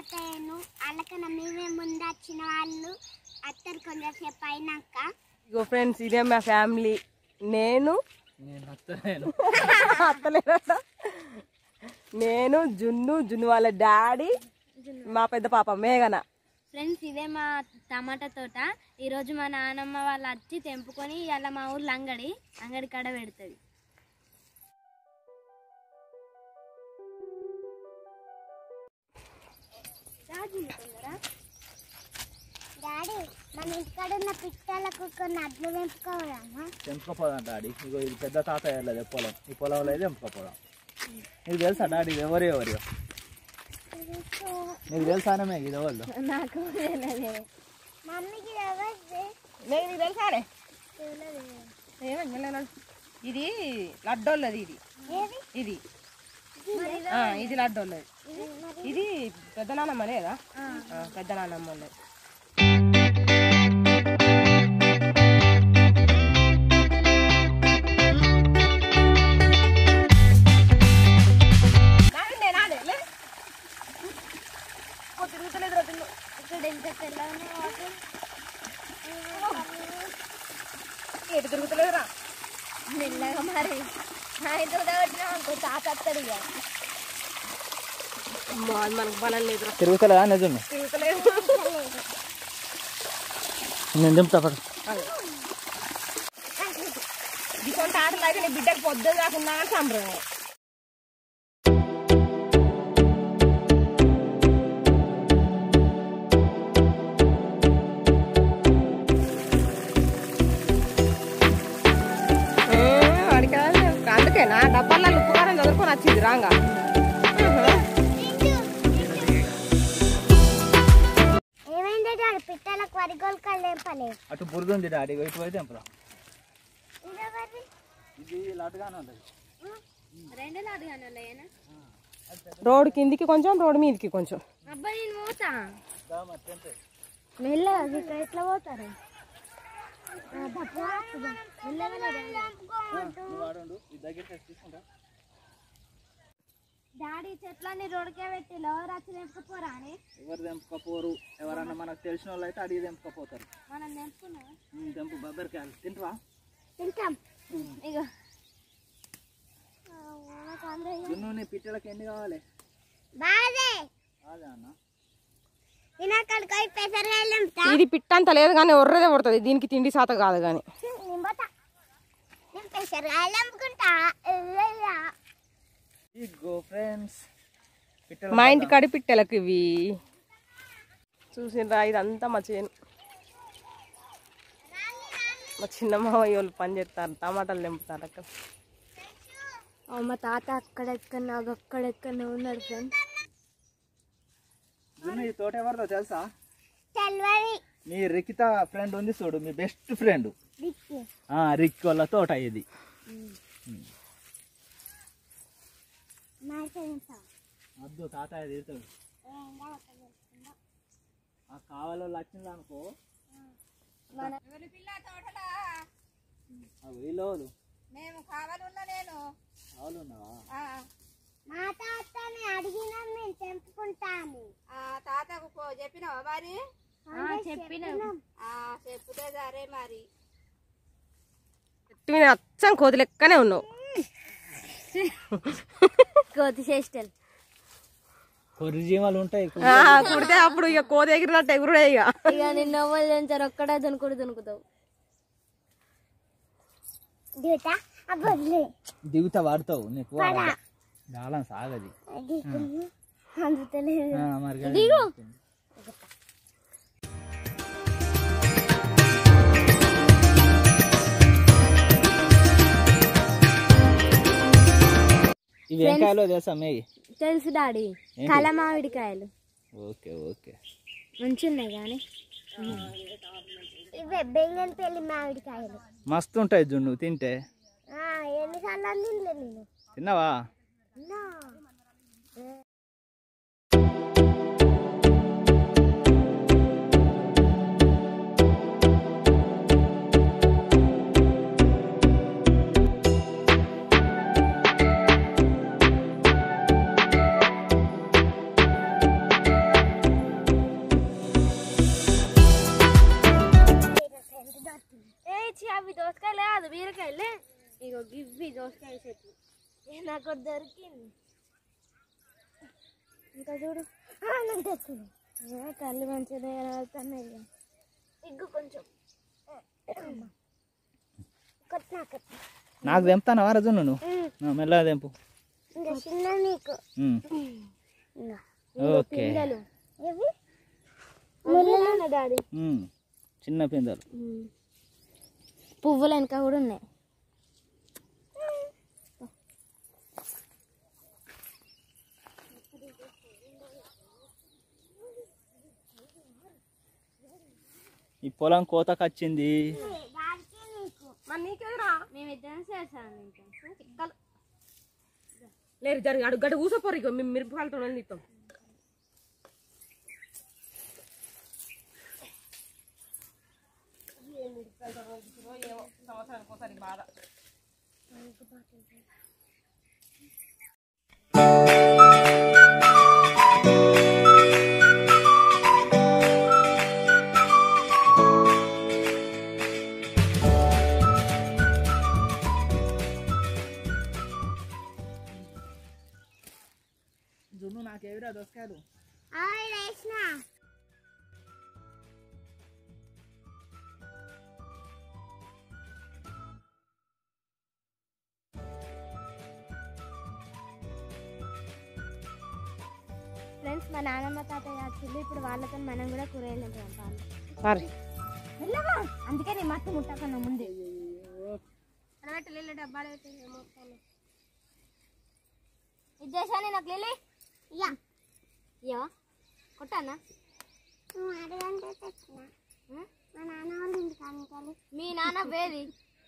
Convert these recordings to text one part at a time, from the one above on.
తాతయ్యను వాళ్ళకన్నా మేమే ముందు వచ్చిన వాళ్ళు అత్తరు కొంచెంసేపు అయినాక ఇగో ఫ్రెండ్స్ ఇదే మా ఫ్యామిలీ నేను నేను వస్తలేను అత్తలేదట నేను జున్ను జున్ను వాళ్ళ డాడీ మా పెద్ద పాప మేఘన ఫ్రెండ్స్ ఇదే మా టమాటా తోట ఈరోజు మా నాన్నమ్మ వాళ్ళు వచ్చి తెంపుకొని ఇలా మా ఊర్లో అంగడి అంగడి కాడ పెడుతుంది డాడీ మన ఇంటికాడ ఉన్న పిట్టలకు కొన్ని అడ్లు తెంపుకోవాలమ్మా తెంపుకపోదాం డాడీ ఇగో ఇది పెద్ద తాత వెళ్ళదు పొలం ఈ పొలంలో అయితే తెంపుకపోదాం నీకు తెలుసా డాడీ ఇది ఎవరు ఎవరు నీకు తెలుసానే మేఘ ఇది ఎవరు నాకు మమ్మీకి ఎవరిది నీకు తెలుసానే ఇది లడ్డోళ్ళది ఇది ఇది ఆ, ఇది లడ్డోళ్ళది ఇది పెద్ద నాన్నమ్మ లేదా ఆ, పెద్ద నాన్నమ్మ వాళ్ళది నాదే, నాదే, లే. ఓ, తిరుగుతలేదురా, తిరుగు. ఇక్కడ ఎంత తెల్లగానే వాటర్ ఎటు తిరుగుతలేదురా మెల్లగా మరి అయితే ఉదగొట్టినా అనుకో తాత వస్తాడు ఇక అమ్మా, అది మనకు బలం లేదురా తిరుగుతలేదా నిజం తిరుగుతలేదు నేను దింపుతా పడు ఇటువంటి ఆటలు అయితే నీ బిడ్డకు పొద్దు కాకుండా సంబరం అందుకే నా డబ్బాల్లో ఉప్పు కారం చదువుకొని వచ్చింది రాంగా ఏమైంది డాడీ పిట్టలకు వరిగోలు కళ్ళు ఎంపలేదు అటు బురద ఉంది డాడీ ఇగో ఇటు పోయి తెంపుదాం ఇది లడ్డుగానే ఉంటుంది రెండు లాదుగానే రోడ్ కిందికి కొంచెం రోడ్ మీదకి కొంచెం అబ్బాయి నేను పోతా దా మరి తెంపే. మెల్లగా ఇక్కడ ఎట్లా పోతారు నువ్వు ఆడుండు ఇది దగ్గర తెచ్చి తీసుకుంటా డాడీ చెట్లన్నీ రోడ్కే పెట్టి ఎవరు వచ్చి తెంపుకోరా అని ఎవరు తెంపకపోరు ఎవరన్నా మనకు తెలిసిన వాళ్ళు అయితే అడిగి తెంపకపోతారు మనం తెంపుకున్నాం ఉమ్, తెంపు బొబ్బరికాయలు తింటువా తింటాం ఇగో జున్ను నీ పిట్టలకి ఎన్ని కావాలి బాదే అదే అన్న వినాకడికి పోయి పెసరకాయలు ఇది పిట్ట అంత లేదు కానీ ఒర్రదే పడుతుంది దీనికి తిండి శాత కాదు కానీ నేను పోతా నేను పెసరకాయలు అమ్ముకుంటా ఎల్లయ్యా. ఇగో ఫ్రెండ్స్ పిట్టల మా ఇంటి కాడి పిట్టలకు ఇవి చూసిండ్రా ఇదంతా మా చేను మా చిన్న మావయ్య వాళ్ళు పని చేస్తారు టమాటాలు తెంపుతారు అక్కడ మా తాత అక్కడెక్కడ నాకు అక్కడెక్కడ ఉన్నాడు ఫ్రెండ్స్ జున్ను ఈ తోట ఎవరిదో తెలుసా తెల్వది మీ రికిత ఫ్రెండ్ ఉంది చూడు మీ బెస్ట్ ఫ్రెండ్ రిక్ వాళ్ళ తోట ఇది వద్దు తాతయ్య తీరుతాడు ఆ కావాలి వాళ్ళు వచ్చింది అనుకో వీళ్ళు మేము కావాలన్నా నేను కావాలి ఉన్నావా మా తాతని అడిగినా మేము తెంపుకుంటాము తాతకు చెప్పినావా మరి చెప్పిన చెప్తే సరే మరి చెట్టు మీద అచ్చం కోతి లెక్కనే ఉన్నావు కోతి చేష్టలు కొర్రి జీవాలు ఉంటాయి ఆ, కుడితే అప్పుడు ఇక కోతి ఎగిరినట్టు ఎగురుడే ఇక ఇక నిన్న నవ్వులు తెంచారు ఒక్కడే దునుకుడు దునుకుతావు దిగుతా అబ్బొద్దులే దిగుతా వాడతావు నీకు గాలం సాగది అందుతలేదు ఆ, మరి దిగు ఇవి ఏం కాయలో తెలుసా మేయి తెలుసు డాడీ ఏంటి? కలమావిడికాయలు ఓకే ఓకే మంచున్నాయి కానీ ఇవే బెంగన్ పెళ్లి మామిడికాయలు మస్తు ఉంటాయి జున్ను తింటే ఎన్నిసార్లు తినలే నేను తిన్నావా నా బీరకాయలే ఇగో గివ్వి దోసకాయ చెట్లు ఏ నాకు దొరికింది ఇంకా చూడు నాకు తెచ్చింది కళ్ళు మంచిగా కనబడుతున్నాయి ఇక. ఇగ్గు కొంచెం కొట్టినా కొట్టినా నాకు తెంపుతాను వారా జున్ను నువ్వు ఆ, మెల్లగా తెంపు ఇంకా చిన్న నీకు ఉమ్. ఇంకా ఓకే పిందెలు ఇవి ముళ్ళులు డాడీ ఉమ్. చిన్న పిందెలు పువ్వులు వెనక కూడా ఉన్నాయి ఈ పొలం కోతకు వచ్చింది మరి నీకేదిరా మేమిద్దరం చేసాను లేరు జరిగి అడుగు గడ్డ కూసపోరు ఇక మేము మిరపకాయలతో నీతాం సంవత్సరానికి ఒకసారి బాధ జున్ను నాకేవిరా దోసకాయలు ఫ్రెండ్స్ మా నాన్నమ్మ తాతయ్య వచ్చింది ఇప్పుడు వాళ్ళతో మనం కూడా కూరగాయలు తింటాం పాలు సారీ వెళ్ళవా అందుకే నీ మట్టి ముట్టకన్నా ముందే డబ్బాలు ఇది చేశాను నాకు లిల్లీ ఇయ్యా ఇయ్యవా కొట్టానా మీ నాన్న వేది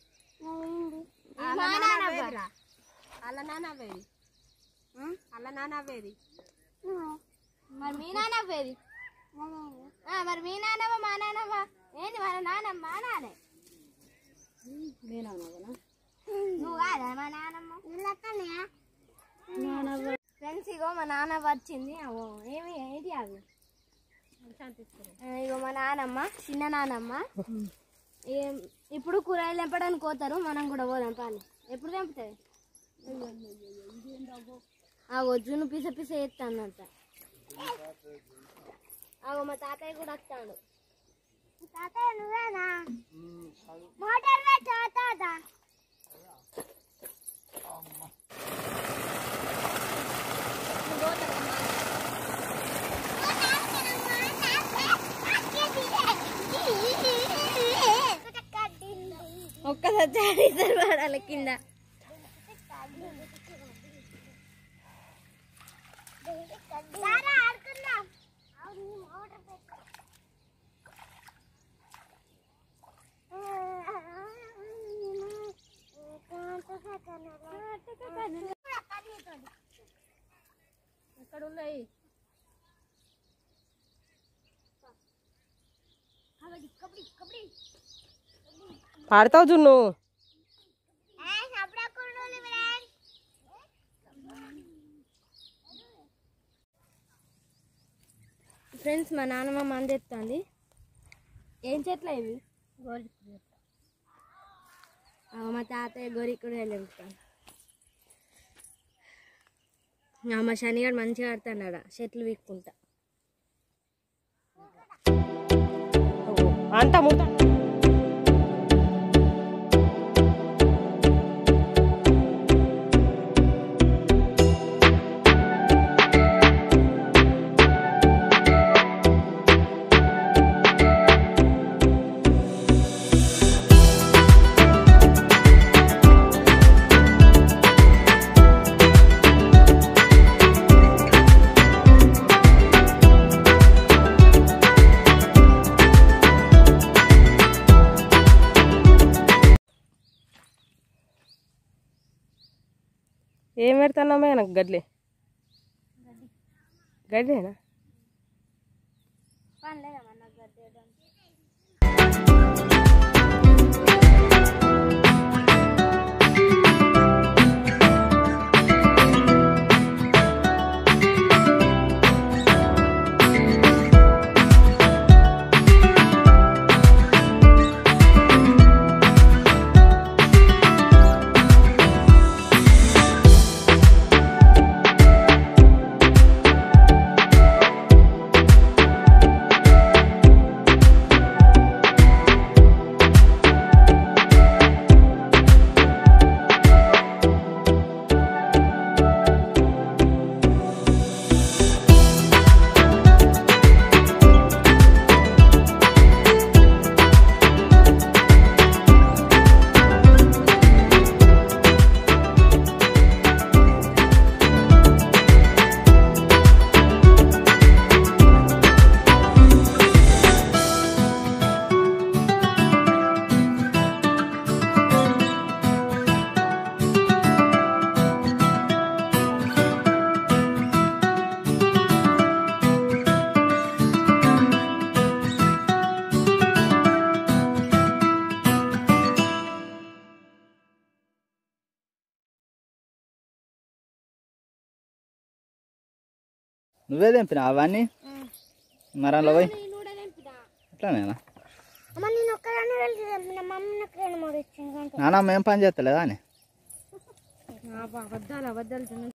అలా నాన్న వేదిరా అలా నాన్న వేది అలా నాన్న వేది మరి మీ నాన్న వేది ఆ, మరి మీ నాన్నమ్మ మా నాన్నమ్మ ఏంటి మన నాన్నమ్మ మా నాన్నే నువ్వు కాదా మా నాన్నమ్మ ఫ్రెండ్స్ ఇగో మా నాన్న వచ్చింది అవో ఏమి ఏంటి అవి ఆ, ఇగో మా నానమ్మ చిన్న నానమ్మ ఏం- ఇప్పుడు కూరగాయలు తెంపడానికి పోతారు మనం కూడా పోదాం పాలు ఎప్పుడు తెంపుతుంది ఆ జున్ను పిస పిస ఎత్తానంట అగో మా తాతయ్య కూడా వస్తాడు తాతయ్య నువ్వేనా మోటార్ తాత ఒక్కసారి ఇద్దరు పడాలి కింద ఎక్కడ ఉన్నాయి పాడతావు జున్ను ఫ్రెండ్స్ మా నాన్నమ్మ మంది ఎత్తుంది ఏం చెట్లు ఇవి గోరికుడు మా తాతయ్య గోరికుడు వెళ్ళిపోతాను మా శనిగాడు మంచిగా ఆడుతున్నాడు చెట్లు వీక్కుంటా అంత ముడత ఏం పెడతానమ్మా నాకు గడ్లే గడ్డేనా పనిలేదా మన గడ్డ నువ్వే తెంపినా అవన్నీ మరి అందులో పోయి నేను కూడా తెంపినా అట్లానేనా అమ్మ నేను ఒక్కదాన్ని వెళ్ళి తెంపిన మా అమ్మ నాకు రెండు మూడు ఇచ్చింది అంతే నాన్న ఏం పని చేస్తలేదా అని అబద్ధాలు అబద్ధాలు తిన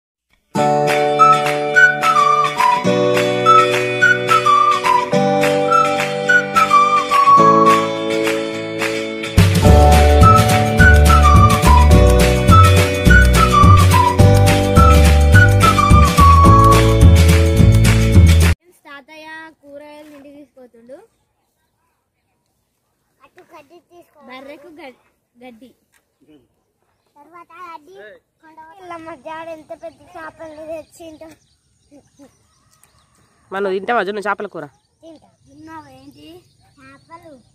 తాతయ్య కూరగాయలు ఇంటికి తీసుకుపోతుండు అటు గడ్డి తీసుకో బర్రెకు గడ్- గడ్డి తర్వాత గడ్డి మా జాడ ఎంత పెద్ద చేపలు తెచ్చింటో మనం తింటావా జున్ను చేపల కూర తింటా తిన్నావా ఏంటి చేపలు